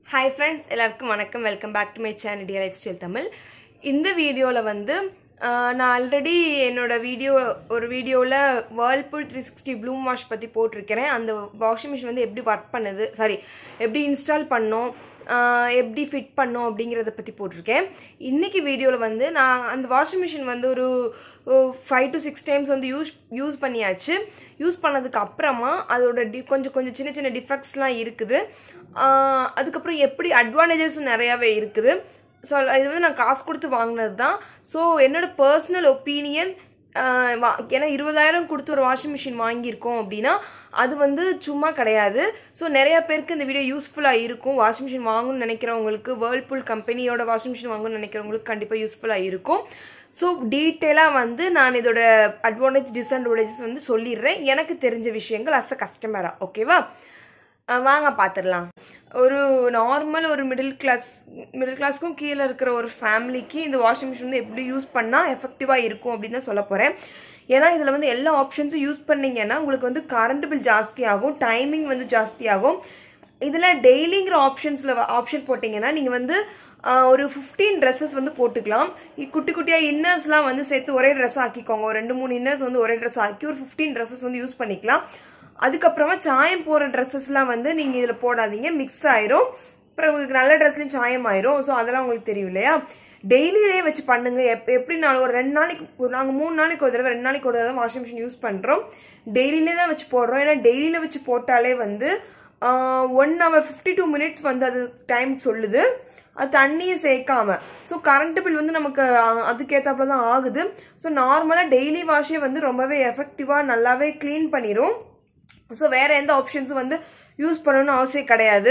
hi friends எல்லாருக்கும் வணக்கம் welcome back to my channel dear life style Tamil இந்த வீடியோவில் வந்து ஆஹ், நான் ஆல்ரெடி என்னோட வீடியோ ஒரு வீடியோவில் Whirlpool three sixty bloom wash பற்றி போட்டிருக்கிறேன் அந்த வாஷிங் மிஷின் வந்து எப்படி ஒர்க் பண்ணுது சாரி எப்படி இன்ஸ்டால் பண்ணோம் ஆஹ், எப்படி ஃபிட் பண்ணோம் அப்படிங்கிறத பற்றி போட்டிருக்கேன் இன்றைக்கி வீடியோவில் வந்து நான் அந்த வாஷிங் மிஷின் வந்து ஒரு ஃபைவ் டு சிக்ஸ் டைம்ஸ் வந்து யூஸ் யூஸ் பண்ணியாச்சு யூஸ் பண்ணதுக்கு அப்புறமா அதோட டி கொஞ்சம் கொஞ்சம் சின்ன சின்ன டிஃபெக்ட்ஸ்லாம் இருக்குது ஆஹ் அதுக்கப்புறம் எப்படி அட்வான்டேஜஸும் நிறையாவே இருக்குது ஸோ இது வந்து நான் காசு கொடுத்து வாங்கினது தான் ஸோ என்னோட பர்சனல் ஒப்பீனியன் வா ஏன்னா இருபதாயிரம் கொடுத்து ஒரு வாஷிங் மிஷின் வாங்கியிருக்கோம் அப்படின்னா அது வந்து சும்மா கிடையாது ஸோ நிறைய பேருக்கு இந்த வீடியோ யூஸ்ஃபுல்லாக இருக்கும் வாஷிங் மிஷின் வாங்கணும்னு நினைக்கிறவங்களுக்கு வேர்ல்பூல் கம்பெனியோட வாஷிங் மிஷின் வாங்கணும்னு நினைக்கிறவங்களுக்கு கண்டிப்பாக யூஸ்ஃபுல்லாக இருக்கும் ஸோ டீட்டெயிலாக வந்து நான் இதோட அட்வான்டேஜ் டிஸ்அட்வான்டேஜஸ் வந்து சொல்லிடுறேன் எனக்கு தெரிஞ்ச விஷயங்கள் அஸ் அ கஸ்டமராக ஓகேவா அஹ் வாங்க பார்த்துடலாம் ஒரு நார்மல் ஒரு மிடில் கிளாஸ் மிடில் கிளாஸ்க்கும் கீழே இருக்கிற ஒரு ஃபேமிலிக்கு இந்த வாஷிங் மிஷின் வந்து எப்படி யூஸ் பண்ணால் எஃபெக்டிவாக இருக்கும் அப்படின்னு தான் சொல்ல போகிறேன் ஏன்னா இதில் வந்து எல்லா ஆப்ஷன்ஸும் யூஸ் பண்ணீங்கன்னா உங்களுக்கு வந்து கரண்ட் பில் ஜாஸ்தி ஆகும் டைமிங் வந்து ஜாஸ்தி ஆகும் இதில் டெய்லிங்கிற ஆப்ஷன்ஸில் ஆப்ஷன் போட்டிங்கன்னா நீங்கள் வந்து ஆஹ், ஒரு ஃபிஃப்டீன் ட்ரெஸ்ஸஸ் வந்து போட்டுக்கலாம் இ- குட்டி குட்டியாக இன்னர்ஸ்லாம் வந்து சேர்த்து ஒரே ட்ரெஸ் ஆக்கிக்கோங்க ஒரு ரெண்டு மூணு இன்னர்ஸ் வந்து ஒரே ட்ரெஸ் ஆக்கி ஒரு ஃபிஃப்டீன் ட்ரெஸ்ஸஸ் வந்து யூஸ் பண்ணிக்கலாம் அதுக்கப்புறமா சாயம் போகிற ட்ரெஸ்ஸஸ்லாம் வந்து நீங்கள் இதில் போடாதீங்க மிக்ஸ் ஆயிரும் அப்புறம் உங்களுக்கு நல்ல ட்ரெஸ்லையும் சாயம் ஆயிரும் ஸோ அதெல்லாம் உங்களுக்கு தெரியும் இல்லையா டெய்லியே வச்சு பண்ணுங்க எப் எப்படி நான் ஒரு ரெண்டு நாளைக்கு நாங்கள் மூணு நாளைக்கு ஒரு தடவை ரெண்டு நாளைக்கு ஒரு தடவை வாஷிங் மிஷின் யூஸ் பண்ணுறோம் டெய்லியிலே தான் வச்சு போடுறோம் ஏன்னா டெய்லியில் வச்சு போட்டாலே வந்து one hour fifty two minutes வந்து அது டைம் சொல்லுது அது தண்ணியை சேர்க்காம ஸோ கரண்ட் பில் வந்து நமக்கு அஹ், அதுக்கேத்தாப்புல தான் ஆகுது ஸோ நார்மலாக டெய்லி வாஷே வந்து ரொம்பவே எஃபெக்டிவாக நல்லாவே க்ளீன் பண்ணிடும் ஸோ வேறு எந்த ஆப்ஷன்ஸும் வந்து யூஸ் பண்ணணும்னு அவசியம் கிடையாது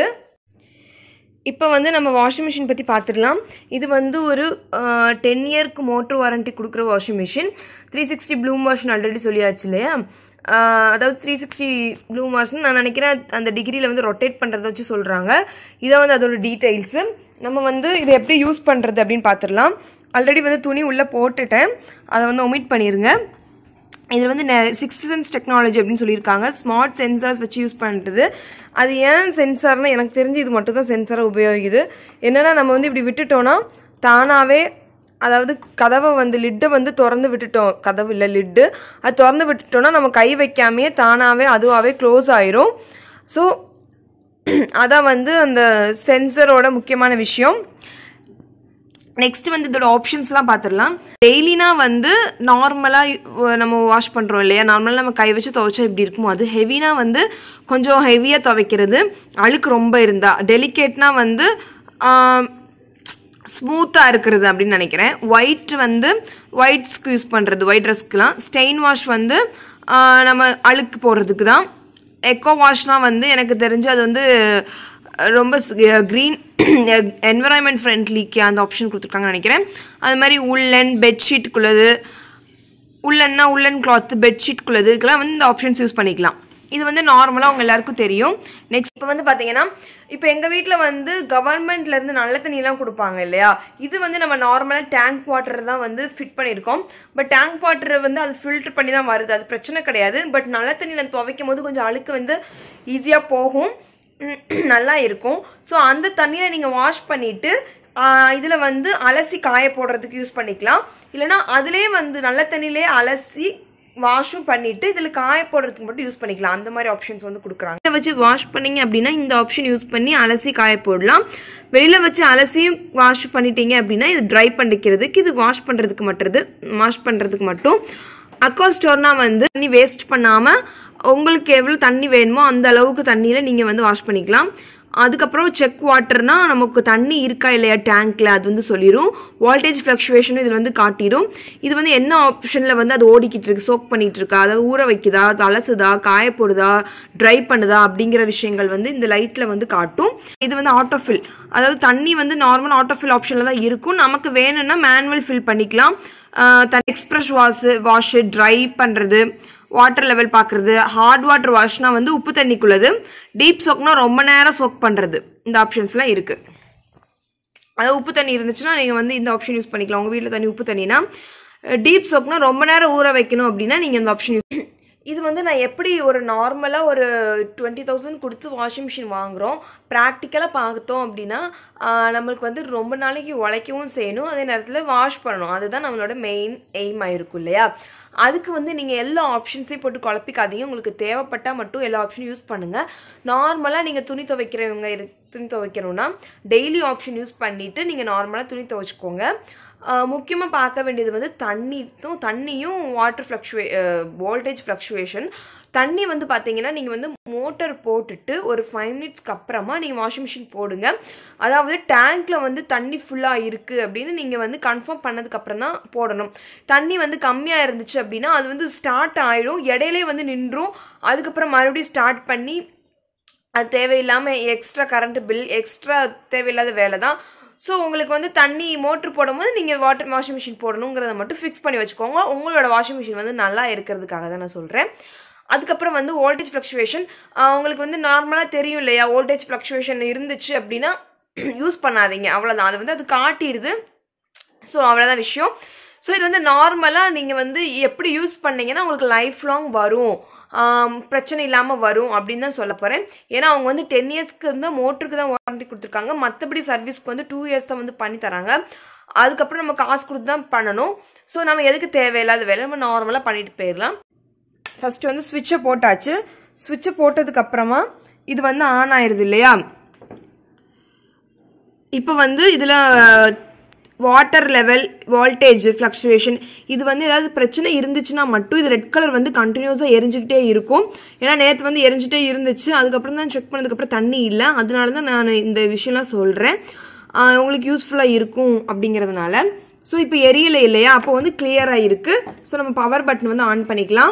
இப்போ வந்து நம்ம வாஷிங் மிஷின் பற்றி பார்த்துடலாம் இது வந்து ஒரு டென் இயர்க்கு மோட்டர் வாரண்டி கொடுக்குற washing machine three sixty bloom வாஷ்னு ஆல்ரெடி சொல்லியாச்சு இல்லையா ஆஹ் அதாவது த்ரீ சிக்ஸ்டி ப்ளூம் வாஷ்னு நான் நினைக்கிறேன் அந்த டிகிரியில் வந்து ரொட்டேட் பண்ணுறத வச்சு சொல்கிறாங்க இதை வந்து அதோட டீட்டெயில்ஸு நம்ம வந்து இதை எப்படி யூஸ் பண்ணுறது அப்படின்னு பார்த்துடலாம் ஆல்ரெடி வந்து துணி உள்ளே போட்டுட்டேன் அதை வந்து ஒமிட் பண்ணிடுங்க இதில் வந்து சிக்ஸ் சென்ஸ் டெக்னாலஜி அப்படின்னு சொல்லியிருக்காங்க ஸ்மார்ட் சென்சார்ஸ் வச்சு யூஸ் பண்ணுறது அது ஏன் சென்சார்னு எனக்கு தெரிஞ்சு இது மட்டும் தான் சென்சாராக உபயோகிக்குது என்னென்னா நம்ம வந்து இப்படி விட்டுட்டோன்னா தானாகவே அதாவது கதவை வந்து லிட்டை வந்து திறந்து விட்டுட்டோம் கதவு இல்லை லிட்டு அது திறந்து விட்டுட்டோன்னா நம்ம கை வைக்காமையே தானாகவே அதுவாகவே க்ளோஸ் ஆயிரும் ஸோ அதான் வந்து அந்த சென்சரோட முக்கியமான விஷயம் நெக்ஸ்ட் வந்து இதோட ஆப்ஷன்ஸ்லாம் பார்த்துடலாம் டெய்லினா வந்து நார்மலாக நம்ம வாஷ் பண்ணுறோம் இல்லையா நார்மலாக நம்ம கை வச்சு துவைச்சா எப்படி இருக்குமோ அது ஹெவினா வந்து கொஞ்சம் ஹெவியாக துவைக்கிறது அழுக்கு ரொம்ப இருந்தா டெலிகேட்னா வந்து ஸ்மூத்தாக இருக்கிறது அப்படின்னு நினைக்கிறேன் ஒயிட் வந்து ஒயிட்ஸ்க்கு யூஸ் பண்ணுறது ஒயிட் ட்ரெஸ்க்குலாம் ஸ்டெயின் வாஷ் வந்து ஆஹ், நம்ம அழுக்கு போடுறதுக்கு தான் எக்கோ வாஷ்லாம் வந்து எனக்கு தெரிஞ்சு அது வந்து அஹ், ரொம்ப க்ரீன் என்வரான்மெண்ட் ஃப்ரெண்ட்லிக்கு அந்த ஆப்ஷன் கொடுத்துருக்காங்கன்னு நினைக்கிறேன் அது மாதிரி உள்ளன் பெட்ஷீட்டுக்குள்ளது உள்ளன்னா உள்ளன் கிளாத் பெட்ஷீட்குள்ளது இதுக்கெல்லாம் வந்து இந்த ஆப்ஷன்ஸ் யூஸ் பண்ணிக்கலாம் இது வந்து நார்மலாக அவங்க எல்லாருக்கும் தெரியும் நெக்ஸ்ட் இப்போ வந்து பார்த்தீங்கன்னா இப்போ எங்கள் வீட்டில் வந்து கவர்மெண்ட்லேருந்து நல்ல தண்ணியெல்லாம் கொடுப்பாங்க இல்லையா இது வந்து நம்ம நார்மலாக டேங்க் வாட்டர் தான் வந்து ஃபிட் பண்ணியிருக்கோம் பட் டேங்க் வாட்டர் வந்து அது ஃபில்டர் பண்ணி தான் வருது அது பிரச்சனை கிடையாது பட் நல்ல தண்ணியில் துவைக்கும் போது கொஞ்சம் அழுக்கு வந்து ஈஸியாக போகும் உம், நல்லா இருக்கும் ஸோ அந்த தண்ணியை நீங்கள் வாஷ் பண்ணிவிட்டு இதில் வந்து அலசி காய போடுறதுக்கு யூஸ் பண்ணிக்கலாம் இல்லைனா அதுலேயே வந்து நல்ல தண்ணியிலே அலசி வாஷும் பண்ணிட்டு இதில் காய போடுறதுக்கு மட்டும் யூஸ் பண்ணிக்கலாம் அந்த மாதிரி ஆப்ஷன்ஸ் வந்து கொடுக்குறாங்க இதை வச்சு வாஷ் பண்ணீங்க அப்படின்னா இந்த ஆப்ஷன் யூஸ் பண்ணி அலசி காய போடலாம் வெளியில் வச்சு அலசியும் வாஷ் பண்ணிட்டீங்க அப்படின்னா இது ட்ரை பண்ணிக்கிறதுக்கு இது வாஷ் பண்ணுறதுக்கு மட்டும் வாஷ் பண்ணுறதுக்கு மட்டும் அக்கா ஸ்டோர்னா வந்து தண்ணி வேஸ்ட் பண்ணாமல் உங்களுக்கு எவ்வளோ தண்ணி வேணுமோ அந்த அளவுக்கு தண்ணியில் நீங்கள் வந்து வாஷ் பண்ணிக்கலாம் அதுக்கப்புறம் செக் வாட்டர்னா நமக்கு தண்ணி இருக்கா இல்லையா டேங்க்ல அது வந்து சொல்லிடும் வால்டேஜ் ஃப்ளக்சுவேஷனும் இதில் வந்து காட்டிடும் இது வந்து என்ன ஆப்ஷனில் வந்து அது ஓடிக்கிட்டு இருக்கு சோக் பண்ணிட்டு இருக்கா அதாவது ஊற வைக்குதா அது அலசுதா காய போடுதா ட்ரை பண்ணுதா அப்படிங்கிற விஷயங்கள் வந்து இந்த லைட்டில் வந்து காட்டும் இது வந்து ஆட்டோஃபில் அதாவது தண்ணி வந்து நார்மல் ஆட்டோஃபில் ஆப்ஷனில் தான் இருக்கும் நமக்கு வேணும்னா மேனுவல் ஃபில் பண்ணிக்கலாம் எக்ஸ்பிரஸ் வாஷு வாஷு ட்ரை பண்ணுறது வாட்டர் லெவல் பார்க்குறது ஹார்ட் வாட்டர் வாஷ்னா வந்து உப்பு தண்ணிக்குள்ளது டீப் சோக்னா ரொம்ப நேரம் சோக் பண்ணுறது இந்த ஆப்ஷன்ஸ்லாம் இருக்குது அதாவது உப்பு தண்ணி இருந்துச்சுன்னா நீங்கள் வந்து இந்த ஆப்ஷன் யூஸ் பண்ணிக்கலாம் உங்கள் வீட்டில் தண்ணி உப்பு தண்ணினா டீப் சோக்னா ரொம்ப நேரம் ஊற வைக்கணும் அப்படின்னா நீங்கள் இந்த ஆப்ஷன் யூஸ் இது வந்து நான் எப்படி ஒரு நார்மலாக ஒரு டுவெண்ட்டி தௌசண்ட் கொடுத்து வாஷிங் மிஷின் வாங்குகிறோம் ப்ராக்டிக்கலாக பார்த்தோம் அப்படின்னா ஆஹ், நம்மளுக்கு வந்து ரொம்ப நாளைக்கு உழைக்கவும் செய்யணும் அதே நேரத்தில் வாஷ் பண்ணணும் அதுதான் நம்மளோட மெயின் எய்மாக இருக்கும் இல்லையா அதுக்கு வந்து நீங்கள் எல்லா ஆப்ஷன்ஸையும் போட்டு குழப்பிக்காதீங்க உங்களுக்கு தேவைப்பட்டால் மட்டும் எல்லா ஆப்ஷனும் யூஸ் பண்ணுங்கள் நார்மலாக நீங்கள் துணி துவைக்கிறவங்க இரு துணி துவைக்கணும்னா டெய்லி ஆப்ஷன் யூஸ் பண்ணிவிட்டு நீங்கள் நார்மலாக துணி துவைச்சிக்கோங்க முக்கியமாக பார்க்க வேண்டியது வந்து தண்ணியும் தண்ணியும் வாட்டர் ஃப்ளக்ஷுவே வோல்டேஜ் ஃப்ளக்ஷுவேஷன் தண்ணி வந்து பார்த்தீங்கன்னா நீங்கள் வந்து மோட்டர் போட்டுட்டு ஒரு ஃபைவ் மினிட்ஸ்க்கு அப்புறமா நீங்கள் வாஷிங் மிஷின் போடுங்க அதாவது டேங்க்கில் வந்து தண்ணி ஃபுல்லாக இருக்குது அப்படின்னு நீங்கள் வந்து கன்ஃபார்ம் பண்ணதுக்கப்புறம் தான் போடணும் தண்ணி வந்து கம்மியாக இருந்துச்சு அப்படின்னா அது வந்து ஸ்டார்ட் ஆகிடும் இடையிலே வந்து நின்றும் அதுக்கப்புறம் மறுபடியும் ஸ்டார்ட் பண்ணி அது தேவையில்லாமல் எக்ஸ்ட்ரா கரண்ட் பில் எக்ஸ்ட்ரா தேவையில்லாத வேலை தான் ஸோ உங்களுக்கு வந்து தண்ணி மோட்ரு போடும்போது நீங்கள் வாட்டர் வாஷிங் மிஷின் போடணுங்கிறத மட்டும் ஃபிக்ஸ் பண்ணி வச்சுக்கோங்க உங்களோட வாஷிங் மிஷின் வந்து நல்லா இருக்கிறதுக்காக தான் நான் சொல்கிறேன் அதுக்கப்புறம் வந்து வோல்டேஜ் ஃப்ளக்ஷுவேஷன் உங்களுக்கு வந்து நார்மலாக தெரியும் இல்லையா வோல்டேஜ் ஃப்ளக்ஷுவேஷன் இருந்துச்சு அப்படின்னா யூஸ் பண்ணாதீங்க அவ்வளோதான் அது வந்து அது காட்டிடுது ஸோ அவ்வளோதான் விஷயம் ஸோ இது வந்து நார்மலாக நீங்கள் வந்து எப்படி யூஸ் பண்ணீங்கன்னா உங்களுக்கு லைஃப் லாங் வரும் ஆம், பிரச்சனை இல்லாமல் வரும் அப்படின்னு தான் சொல்ல போகிறேன் ஏன்னா அவங்க வந்து டென் இயர்ஸ்க்கு இருந்தால் மோட்டருக்கு தான் வாரண்டி கொடுத்துருக்காங்க மற்றபடி சர்வீஸ்க்கு வந்து டூ இயர்ஸ் தான் வந்து பண்ணி தராங்க அதுக்கப்புறம் நம்ம காசு கொடுத்து தான் பண்ணணும் ஸோ நம்ம எதுக்கு தேவையில்லாத வேலை நம்ம நார்மலாக பண்ணிட்டு போயிடலாம் ஃபஸ்ட்டு வந்து ஸ்விட்சை போட்டாச்சு ஸ்விட்சை போட்டதுக்கப்புறமா இது வந்து ஆன் ஆயிடுது இல்லையா இப்போ வந்து இதில் வாட்டர் லெவல் வோல்டேஜ் ஃப்ளக்சுவேஷன் இது வந்து ஏதாவது பிரச்சனை இருந்துச்சுன்னா மட்டும் இது ரெட் கலர் வந்து கண்டினியூஸாக எரிஞ்சுக்கிட்டே இருக்கும் ஏன்னா நேற்று வந்து எரிஞ்சிட்டே இருந்துச்சு அதுக்கப்புறம் தான் செக் பண்ணதுக்கப்புறம் தண்ணி இல்லை அதனால தான் நான் இந்த விஷயம்லாம் சொல்கிறேன் உங்களுக்கு யூஸ்ஃபுல்லாக இருக்கும் அப்படிங்கிறதுனால ஸோ இப்போ எரியலை இல்லையா அப்போ வந்து கிளியராக இருக்குது ஸோ நம்ம பவர் பட்டன் வந்து ஆன் பண்ணிக்கலாம்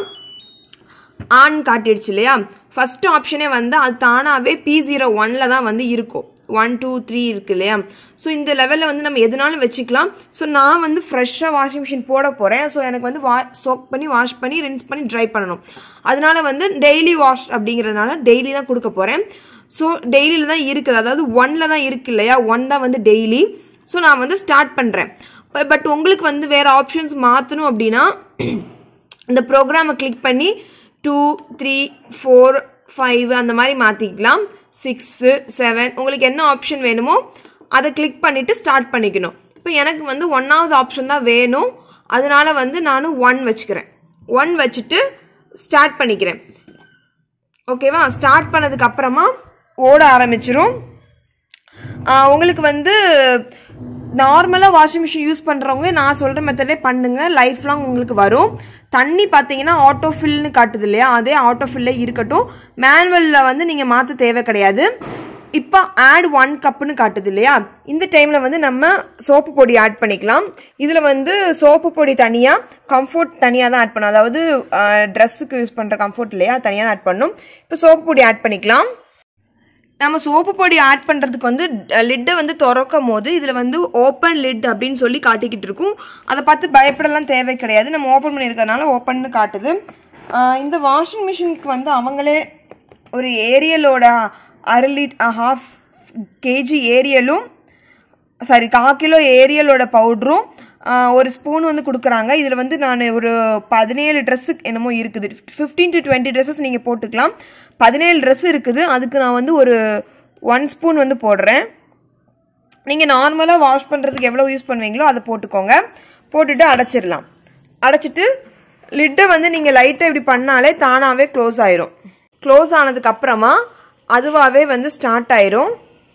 ஆன் காட்டிடுச்சு இல்லையா ஃபர்ஸ்ட் ஆப்ஷனே வந்து அது தானாகவே பி ஜீரோ ஒனில் தான் வந்து இருக்கும் ஒன் டூ த்ரீ இருக்கு இல்லையா ஸோ இந்த லெவலில் வந்து நம்ம எதுனாலும் வச்சுக்கலாம் ஸோ நான் வந்து ஃப்ரெஷ்ஷாக வாஷிங் மிஷின் போட போகிறேன் ஸோ எனக்கு வந்து வா சோப் பண்ணி வாஷ் பண்ணி ரின்ஸ் பண்ணி ட்ரை பண்ணணும் அதனால வந்து டெய்லி வாஷ் அப்படிங்கிறதுனால டெய்லி தான் கொடுக்க போகிறேன் ஸோ டெய்லியில் தான் இருக்குது அதாவது ஒன்ல தான் இருக்கு இல்லையா ஒன் தான் வந்து டெய்லி ஸோ நான் வந்து ஸ்டார்ட் பண்ணுறேன் பட் உங்களுக்கு வந்து வேறு ஆப்ஷன்ஸ் மாற்றணும் அப்படின்னா இந்த ப்ரோக்ராமை கிளிக் பண்ணி டூ த்ரீ ஃபோர் ஃபைவ் அந்த மாதிரி மாற்றிக்கலாம் சிக்ஸு செவன் உங்களுக்கு என்ன ஆப்ஷன் வேணுமோ அதை கிளிக் பண்ணிவிட்டு ஸ்டார்ட் பண்ணிக்கணும் இப்போ எனக்கு வந்து ஒன்றாவது ஆப்ஷன் தான் வேணும் அதனால வந்து நான் ஒன் வச்சுக்கிறேன் ஒன் வச்சுட்டு ஸ்டார்ட் பண்ணிக்கிறேன் ஓகேவா ஸ்டார்ட் பண்ணதுக்கு அப்புறமா ஓட ஆரம்பிச்சிரும் ஆஹ் உங்களுக்கு வந்து நார்மலாக வாஷிங் மிஷின் யூஸ் பண்ணுறவங்க நான் சொல்கிற மெத்தடே பண்ணுங்க லைஃப் லாங் உங்களுக்கு வரும் தண்ணி பார்த்தீங்கன்னா ஆட்டோ ஃபில்னு காட்டுது இல்லையா அதே ஆட்டோ ஃபில்லே இருக்கட்டும் மேனுவலில் வந்து நீங்கள் மாற்ற தேவை கிடையாது இப்போ ஆட் ஒன் கப்புன்னு காட்டுது இல்லையா இந்த டைமில் வந்து நம்ம சோப்பு பொடி ஆட் பண்ணிக்கலாம் இதில் வந்து சோப்பு பொடி தனியாக கம்ஃபோர்ட் தனியாக தான் ஆட் பண்ணும் அதாவது ட்ரெஸ்ஸுக்கு யூஸ் பண்ணுற கம்ஃபோர்ட் இல்லையா தனியாக தான் ஆட் பண்ணும் இப்போ சோப்பு பொடி ஆட் பண்ணிக்கலாம் நம்ம சோப்பு பொடி ஆட் பண்ணுறதுக்கு வந்து லிட்டை வந்து திறக்கும் போது இதில் வந்து ஓப்பன் லிட் அப்படின்னு சொல்லி காட்டிக்கிட்டு இருக்கும் அதை பார்த்து பயப்படலாம் தேவை கிடையாது நம்ம ஓப்பன் பண்ணியிருக்கிறதுனால ஓப்பன்னு காட்டுது ஆஹ் இந்த வாஷிங் மிஷினுக்கு வந்து அவங்களே ஒரு ஏரியலோட அரை லிட் ஹாஃப் கேஜி ஏரியலும் சாரி கா கிலோ ஏரியலோட பவுட்ரும் ஒரு ஸ்பூன் வந்து கொடுக்குறாங்க இதில் வந்து நான் ஒரு பதினேழு ட்ரெஸ்ஸுக்கு என்னமோ இருக்குது ஃபிஃப்டீன் டு டுவெண்ட்டி ட்ரெஸ்ஸஸ் நீங்கள் போட்டுக்கலாம் பதினேழு ட்ரெஸ் இருக்குது அதுக்கு நான் வந்து ஒரு ஒன் ஸ்பூன் வந்து போடுறேன் நீங்கள் நார்மலாக வாஷ் பண்ணுறதுக்கு எவ்வளோ யூஸ் பண்ணுவீங்களோ அதை போட்டுக்கோங்க போட்டுட்டு அடைச்சிடலாம் அடைச்சிட்டு லிட்டை வந்து நீங்கள் லைட்டாக இப்படி பண்ணாலே தானாகவே க்ளோஸ் ஆயிரும் க்ளோஸ் ஆனதுக்கு அப்புறமா அதுவாகவே வந்து ஸ்டார்ட் ஆயிரும்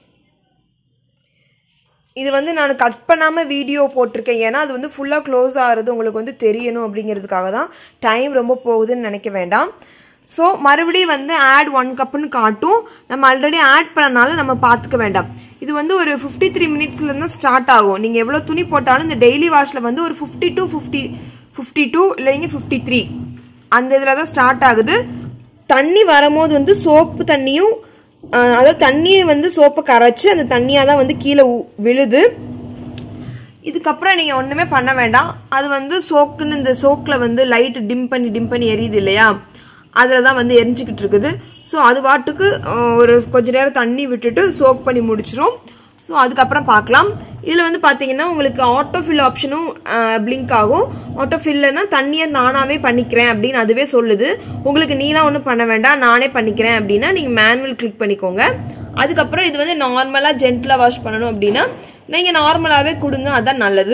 இது வந்து நான் கட் பண்ணாமல் வீடியோ போட்டிருக்கேன் ஏன்னா அது வந்து ஃபுல்லாக க்ளோஸ் ஆகிறது உங்களுக்கு வந்து தெரியணும் அப்படிங்கிறதுக்காக தான் டைம் ரொம்ப போகுதுன்னு நினைக்க வேண்டாம் ஸோ மறுபடியும் வந்து ஆட் ஒன் கப்புன்னு காட்டும் நம்ம ஆல்ரெடி ஆட் பண்ணனால நம்ம பார்த்துக்க வேண்டாம் இது வந்து ஒரு ஃபிஃப்டி த்ரீ மினிட்ஸ்லேருந்து ஸ்டார்ட் ஆகும் நீங்கள் எவ்வளோ துணி போட்டாலும் இந்த டெய்லி வாஷில் வந்து ஒரு fifty two fifty fifty two இல்லைங்க ஃபிஃப்டி த்ரீ அந்த இதில் தான் ஸ்டார்ட் ஆகுது தண்ணி வரும்போது வந்து சோப்பு தண்ணியும் ஆஹ், அதாவது தண்ணியை வந்து சோப்பை கரைச்சி அந்த தண்ணியாக தான் வந்து கீழே உ- விழுது இதுக்கப்புறம் நீங்கள் ஒன்றுமே பண்ண வேண்டாம் அது வந்து சோக்குன்னு இந்த சோக்கில் வந்து லைட்டு டிம் பண்ணி டிம் பண்ணி எரியுது இல்லையா அதில் தான் வந்து எரிஞ்சிக்கிட்டு இருக்குது ஸோ அது பாட்டுக்கு ஆஹ், ஒரு கொஞ்ச நேரம் தண்ணி விட்டுட்டு சோக் பண்ணி முடிச்சிரும் ஸோ அதுக்கப்புறம் பார்க்கலாம் இதில் வந்து பார்த்தீங்கன்னா உங்களுக்கு ஆட்டோ ஃபில் ஆப்ஷனும் பிளிங்க் ஆகும் ஆட்டோ ஃபில்லுனா தண்ணியை நானாகவே பண்ணிக்கிறேன் அப்படின்னு அதுவே சொல்லுது உங்களுக்கு நீலாம் ஒன்றும் பண்ண வேண்டாம் நானே பண்ணிக்கிறேன் அப்படின்னா நீங்கள் மேனுவல் கிளிக் பண்ணிக்கோங்க அதுக்கப்புறம் இது வந்து நார்மலாக ஜென்டிலாக வாஷ் பண்ணணும் அப்படின்னா நீங்கள் நார்மலாகவே கொடுங்க அதான் நல்லது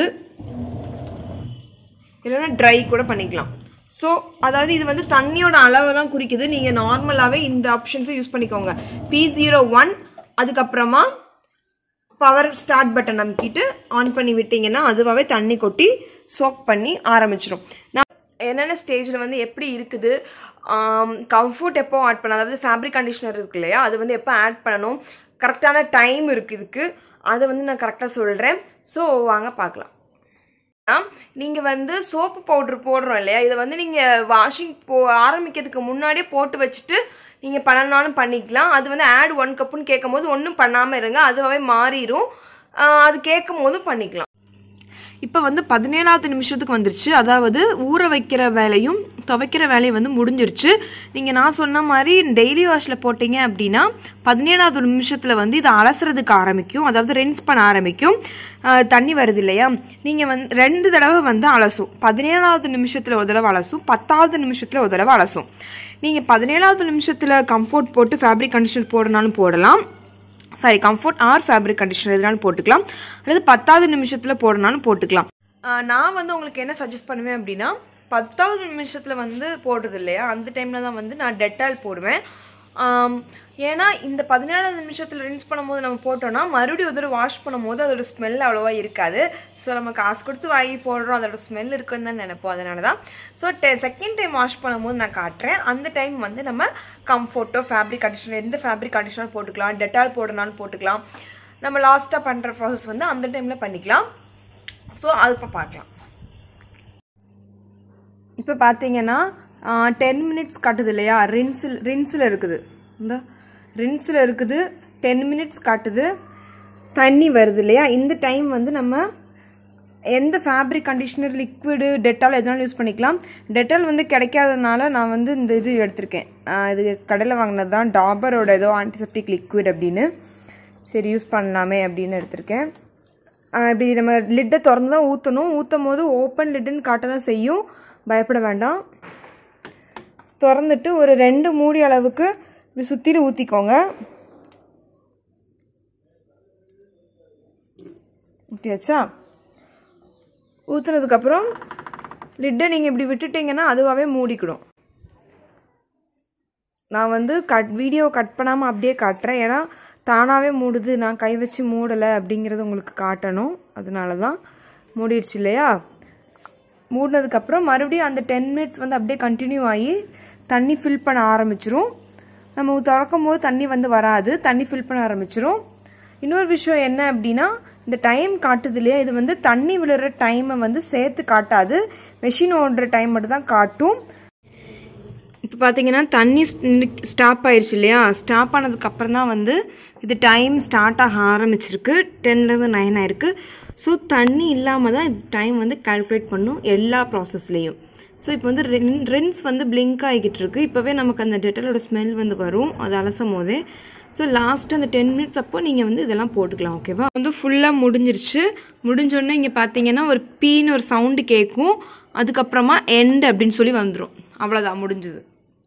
இல்லைன்னா ட்ரை கூட பண்ணிக்கலாம் ஸோ அதாவது இது வந்து தண்ணியோட அளவை தான் குறிக்குது நீங்கள் நார்மலாகவே இந்த ஆப்ஷன்ஸை யூஸ் பண்ணிக்கோங்க பி ஜீரோ ஒன் அதுக்கப்புறமா பவர் ஸ்டார்ட் பட்டன் அமுக்கிட்டு ஆன் பண்ணி விட்டிங்கன்னா அதுவாகவே தண்ணி கொட்டி சோக் பண்ணி ஆரம்பிச்சிடும் நான் என்னென்ன ஸ்டேஜில் வந்து எப்படி இருக்குது கம்ஃபர்ட் எப்போ ஆட் பண்ண அதாவது ஃபேப்ரிக் கண்டிஷனர் இருக்கு இல்லையா அது வந்து எப்போ ஆட் பண்ணணும் கரெக்டான டைம் இருக்குது இதுக்கு அதை வந்து நான் கரெக்டாக சொல்கிறேன் ஸோ வாங்க பார்க்கலாம் நீங்கள் வந்து சோப்பு பவுட்ரு போடுறோம் இல்லையா இதை வந்து நீங்கள் வாஷிங் போ ஆரம்பிக்கிறதுக்கு முன்னாடியே போட்டு வச்சுட்டு நீங்கள் பண்ணனாலும் பண்ணிக்கலாம் அது வந்து ஆட் ஒன் கப்புன்னு கேட்கும் போது ஒன்றும் பண்ணாமல் இருங்க அதுவாகவே மாறிடும் அது கேட்கும் போதும் பண்ணிக்கலாம் இப்போ வந்து பதினேழாவது நிமிஷத்துக்கு வந்துருச்சு அதாவது ஊற வைக்கிற வேலையும் துவைக்கிற வேலையும் வந்து முடிஞ்சிருச்சு நீங்கள் நான் சொன்ன மாதிரி டெய்லி வாஷில் போட்டிங்க அப்படின்னா பதினேழாவது நிமிஷத்தில் வந்து இதை அலசுறதுக்கு ஆரம்பிக்கும் அதாவது ரென்ஸ் பண்ண ஆரம்பிக்கும் தண்ணி வருது இல்லையா நீங்கள் வந்து ரெண்டு தடவை வந்து அலசும் பதினேழாவது நிமிஷத்தில் ஒரு தடவை அலசும் பத்தாவது நிமிஷத்தில் ஒரு தடவை அலசும் நீங்கள் பதினேழாவது நிமிஷத்தில் கம்ஃபர்ட் போட்டு ஃபேப்ரிக் கண்டிஷனர் போடனாலும் போடலாம் sorry Comfort or fabric conditioner எதுனாலும் போட்டுக்கலாம் அல்லது பத்தாவது நிமிஷத்தில் போடனாலும் போட்டுக்கலாம் நான் வந்து உங்களுக்கு என்ன சஜஸ்ட் பண்ணுவேன் அப்படின்னா பத்தாவது நிமிஷத்தில் வந்து போடுறது இல்லையா அந்த டைமில் தான் வந்து நான் டெட்டால் போடுவேன் ஏன்னா இந்த பதினேழாவது நிமிஷத்தில் ரின்ஸ் பண்ணும்போது நம்ம போட்டோம்னா மறுபடியும் ஒரு தடவை வாஷ் பண்ணும்போது அதோட ஸ்மெல் அவ்வளோவா இருக்காது ஸோ நம்ம காசு கொடுத்து வாங்கி போடுறோம் அதோட ஸ்மெல் இருக்குன்னு தான் நினைப்போம் அதனால தான் ஸோ டெ செகண்ட் டைம் வாஷ் பண்ணும்போது நான் காட்டுறேன் அந்த டைம் வந்து நம்ம கம்ஃபர்ட்டோ ஃபேப்ரிக் கண்டிஷனர் எந்த ஃபேப்ரிக் கண்டிஷனர் போட்டுக்கலாம் டெட்டால் போடனாலும் போட்டுக்கலாம் நம்ம லாஸ்ட்டாக பண்ணுற ப்ராசஸ் வந்து அந்த டைமில் பண்ணிக்கலாம் ஸோ அது இப்போ பார்க்கலாம் இப்போ பார்த்தீங்கன்னா டென் மினிட்ஸ் காட்டுது இல்லையா ரின்ஸில் ரின்ஸில் இருக்குது இந்த ரின்ஸில் இருக்குது டென் மினிட்ஸ் காட்டுது தண்ணி வருது இல்லையா இந்த டைம் வந்து நம்ம எந்த ஃபேப்ரிக் கண்டிஷனர் லிக்விடு டெட்டால் எதனாலும் யூஸ் பண்ணிக்கலாம் டெட்டால் வந்து கிடைக்காதனால நான் வந்து இந்த இது எடுத்திருக்கேன் இது கடையில் வாங்கினது தான் டாபரோட ஏதோ ஆன்டிசெப்டிக் லிக்விட் அப்படின்னு சரி யூஸ் பண்ணலாமே அப்படின்னு எடுத்திருக்கேன் இப்படி நம்ம லிட்டை திறந்து தான் ஊற்றணும் ஊற்றும் போது ஓப்பன் லிட்டுன்னு காட்ட தான் செய்யும் பயப்பட வேண்டாம் திறந்துட்டு ஒரு ரெண்டு மூடி அளவுக்கு இப்படி சுற்றிலும் ஊற்றிக்கோங்க ஊற்றியாச்சா ஊற்றுனதுக்கப்புறம் லிட்டை நீங்கள் இப்படி விட்டுட்டிங்கன்னா அதுவாகவே மூடிக்கிடும் நான் வந்து கட் வீடியோ கட் பண்ணாமல் அப்படியே காட்டுறேன் ஏன்னா தானாகவே மூடுது நான் கை வச்சு மூடலை அப்படிங்கிறது உங்களுக்கு காட்டணும் அதனால தான் மூடிடுச்சு இல்லையா மூடினதுக்கப்புறம் மறுபடியும் அந்த டென் மினிட்ஸ் வந்து அப்படியே கண்டினியூ ஆகி தண்ணி ஃபில் பண்ண ஆரம்பிச்சிரும் நம்ம திறக்கும் போது தண்ணி வந்து வராது தண்ணி ஃபில் பண்ண ஆரம்பிச்சிரும் இன்னொரு விஷயம் என்ன அப்படின்னா இந்த டைம் காட்டுது இல்லையா இது வந்து தண்ணி விழுற டைமை வந்து சேர்த்து காட்டாது மெஷின் ஓடுற டைம் மட்டும் தான் காட்டும் இப்போ பார்த்தீங்கன்னா தண்ணி ஸ்டாப் ஆயிடுச்சு இல்லையா ஸ்டாப் ஆனதுக்கப்புறம் தான் வந்து இது டைம் ஸ்டார்ட் ஆக ஆரம்பிச்சிருக்கு டென்லேருந்து நைன் ஆயிருக்கு ஸோ தண்ணி இல்லாமல் தான் இது டைம் வந்து கால்குலேட் பண்ணும் எல்லா ப்ராசஸ்லேயும் ஸோ இப்போ வந்து ரென் ரென்ஸ் வந்து பிளிங்க் ஆகிக்கிட்டு இருக்கு இப்போவே நமக்கு அந்த டெட்டலோட ஸ்மெல் வந்து வரும் அது அலசும் போதே ஸோ லாஸ்ட் அந்த டென் மினிட்ஸ் அப்போ நீங்கள் வந்து இதெல்லாம் போட்டுக்கலாம் ஓகேவா வந்து ஃபுல்லாக முடிஞ்சிருச்சு முடிஞ்சோடனே இங்கே பார்த்தீங்கன்னா ஒரு பீன்னு ஒரு சவுண்டு கேட்கும் அதுக்கப்புறமா எண்ட் அப்படின்னு சொல்லி வந்துடும் அவ்வளோதான் முடிஞ்சுது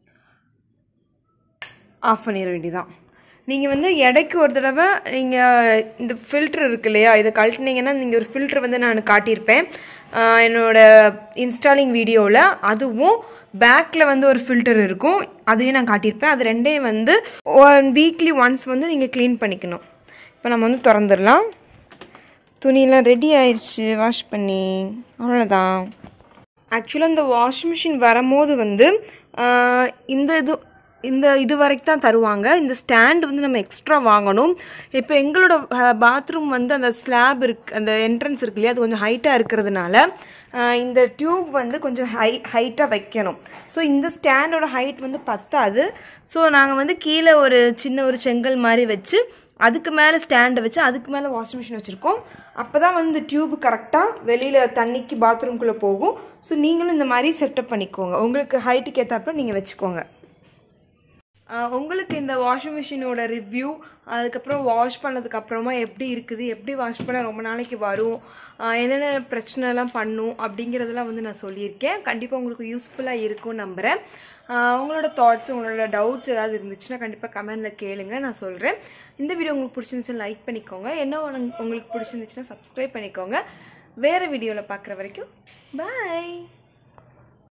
ஆஃப் பண்ணிட வேண்டியதான் நீங்கள் வந்து எடைக்கு ஒரு தடவை நீங்கள் இந்த ஃபில்ட்ரு இருக்கு இல்லையா இதை கழட்டினீங்கன்னா நீங்கள் ஒரு ஃபில்ட்ரு வந்து நான் காட்டியிருப்பேன் என்னோட இன்ஸ்டாலிங் வீடியோவில் அதுவும் பேக்கில் வந்து ஒரு ஃபில்டர் இருக்கும் அதையும் நான் காட்டியிருப்பேன் அது ரெண்டையும் வந்து ஒன் வீக்லி ஒன்ஸ் வந்து நீங்கள் க்ளீன் பண்ணிக்கணும் இப்போ நம்ம வந்து திறந்துடலாம் துணியெல்லாம் ரெடி ஆயிடுச்சு வாஷ் பண்ணி அவ்வளோதான் ஆக்சுவலாக இந்த வாஷிங் மிஷின் வரும்போது வந்து இந்த இது இந்த இது வரைக்கும் தான் தருவாங்க இந்த ஸ்டாண்ட் வந்து நம்ம எக்ஸ்ட்ரா வாங்கணும் இப்போ எங்களோட பாத்ரூம் வந்து அந்த ஸ்லாப் இருக்கு அந்த என்ட்ரன்ஸ் இருக்கு இல்லையா அது கொஞ்சம் ஹைட்டாக இருக்கிறதுனால இந்த டியூப் வந்து கொஞ்சம் ஹை ஹைட்டாக வைக்கணும் ஸோ இந்த ஸ்டாண்டோட ஹைட் வந்து பத்தாது ஸோ நாங்கள் வந்து கீழே ஒரு சின்ன ஒரு செங்கல் மாதிரி வச்சு அதுக்கு மேலே ஸ்டாண்டை வச்சு அதுக்கு மேலே வாஷிங் மிஷின் வச்சுருக்கோம் அப்போ தான் வந்து இந்த டியூப் கரெக்டாக வெளியில் தண்ணிக்கு பாத்ரூம்குள்ளே போகும் ஸோ நீங்களும் இந்த மாதிரி செட்டப் பண்ணிக்கோங்க உங்களுக்கு ஹைட்டுக்கு ஏற்றாப்புல நீங்கள் வச்சுக்கோங்க ஆஹ் உங்களுக்கு இந்த வாஷிங் மிஷினோட ரிவ்யூ அதுக்கப்புறம் வாஷ் பண்ணதுக்கு அப்புறமா எப்படி இருக்குது எப்படி வாஷ் பண்ண ரொம்ப நாளைக்கு வரும் ஆஹ் என்னென்ன பிரச்சனைலாம் பண்ணும் அப்படிங்கிறதெல்லாம் வந்து நான் சொல்லியிருக்கேன் கண்டிப்பாக உங்களுக்கு யூஸ்ஃபுல்லாக இருக்கும் நம்புகிறேன் ஆஹ் உங்களோட தாட்ஸ் உங்களோட டவுட்ஸ் ஏதாவது இருந்துச்சுன்னா கண்டிப்பாக கமெண்டில் கேளுங்க நான் சொல்கிறேன் இந்த வீடியோ உங்களுக்கு பிடிச்சிருந்துச்சுன்னா லைக் பண்ணிக்கோங்க என்ன உனக்கு- உங்களுக்கு பிடிச்சிருந்துச்சுன்னா சப்ஸ்கிரைப் பண்ணிக்கோங்க வேறு வீடியோவில் பார்க்குற வரைக்கும் பாய்